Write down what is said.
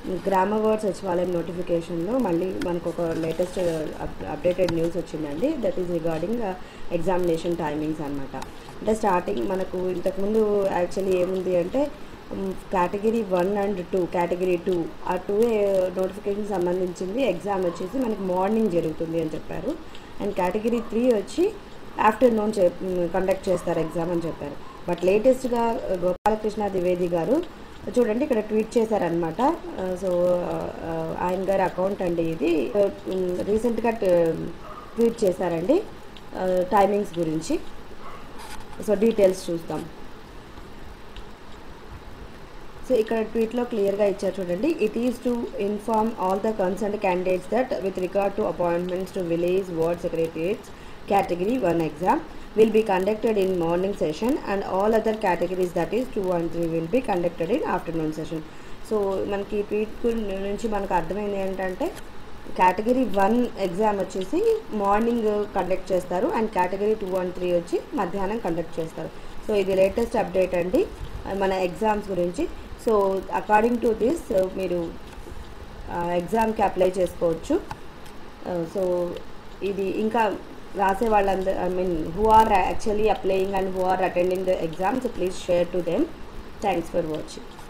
గ్రామ వార్డ్ సచివాలయం నోటిఫికేషన్లో మళ్ళీ మనకు ఒక లేటెస్ట్ అప్డేటెడ్ న్యూస్ వచ్చిందండి that is regarding examination timings అనమాట అంటే స్టార్టింగ్ మనకు ఇంతకుముందు యాక్చువల్లీ ఏముంది అంటే category one and two category two ఆ టూ నోటిఫికేషన్ సంబంధించింది ఎగ్జామ్ వచ్చేసి మనకి మార్నింగ్ జరుగుతుంది అని చెప్పారు అండ్ కేటగిరీ త్రీ వచ్చి ఆఫ్టర్నూన్ చే కండక్ట్ చేస్తారు ఎగ్జామ్ అని చెప్పారు బట్ లేటెస్ట్గా గోపాలకృష్ణ ద్వివేది గారు చూడండి ఇక్కడ ట్వీట్ చేశారనమాట సో ఆయన గారి అకౌంట్ అండి ఇది రీసెంట్గా ట్వీట్ చేశారండి టైమింగ్స్ గురించి సో డీటెయిల్స్ చూస్తాం సో ఇక్కడ ట్వీట్లో క్లియర్గా ఇచ్చారు చూడండి it is to inform all the concern candidates that with regard to appointments to village ward secretariats category 1 exam will be conducted in morning session and all other categories that is 2 and 3 will be conducted in afternoon session so మనకి tweet నుంచి మనకు అర్థమైంది ఏంటంటే category one exam వచ్చేసి morning conduct చేస్తారు and category two and three వచ్చి మధ్యాహ్నం conduct చేస్తారు సో ఇది లేటెస్ట్ అప్డేట్ అండి మన ఎగ్జామ్స్ గురించి సో అకార్డింగ్ టు దిస్ మీరు ఎగ్జామ్కి అప్లై చేసుకోవచ్చు సో ఇది ఇంకా రాసే వాళ్ళందరూ I mean who are actually applying and who are attending the exams please share to them thanks for watching